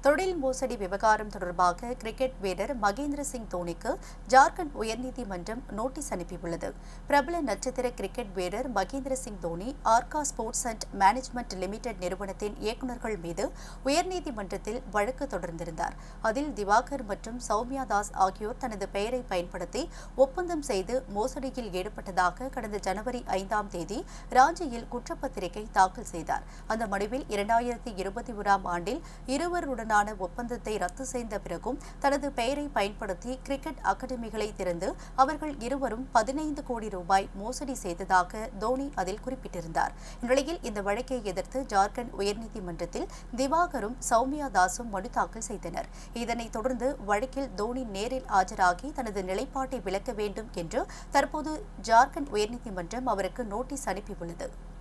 தொழில் மோசடி விவகாரம் தொடர்பாக கிரிக்கெட் வீரர் மகேந்திர சிங் தோனிக்கு ஜார்க்கண்ட் உயர்நீதிமன்றம் நோட்டீஸ் அனுப்பியுள்ளது பிரபல நட்சத்திர கிரிக்கெட் வீரர் Mahendra Singh Dhoni Arka sports and management limited நிறுவனத்தின் இயக்குநர்கள் மீது உயர்நீதிமன்றத்தில் வழக்கு தொடர்ந்திருந்தார் அதில் திவாகர் மற்றும் சௌமியா தாஸ் ஆகியோர் தனது பெயரை பயன்படுத்தி ஒப்பந்தம் செய்து மோசடியில் ஈடுபட்டதாக கடந்த ஜனவரி ஐந்தாம் தேதி ராஞ்சியில் குற்றப்பத்திரிகை தாக்கல் செய்தார் அந்த மனுவில் இரண்டாயிரத்தி இருபத்தி ஓராம் ஆண்டில் இருவருடனான ஒப்பந்தத்தை ரத்து செய்த பிறகும் தனது பெயரை பயன்படுத்தி கிரிக்கெட் அகாடமிகளை திறந்து அவர்கள் இருவரும் பதினைந்து கோடி ரூபாய் மோசடி செய்ததாக தோனி அதில் குறிப்பிட்டிருந்தார் இந்நிலையில் இந்த வழக்கை எதிர்த்து ஜார்க்கண்ட் உயர்நீதிமன்றத்தில் திவாகரும் சௌமியா தாஸும் மனு தாக்கல் செய்தனர் இதனைத் தொடர்ந்து வழக்கில் தோனி நேரில் ஆஜராகி தனது நிலைப்பாட்டை விளக்க வேண்டும் என்று தற்போது ஜார்க்கண்ட் உயர்நீதிமன்றம் அவருக்கு நோட்டீஸ் அனுப்பியுள்ளது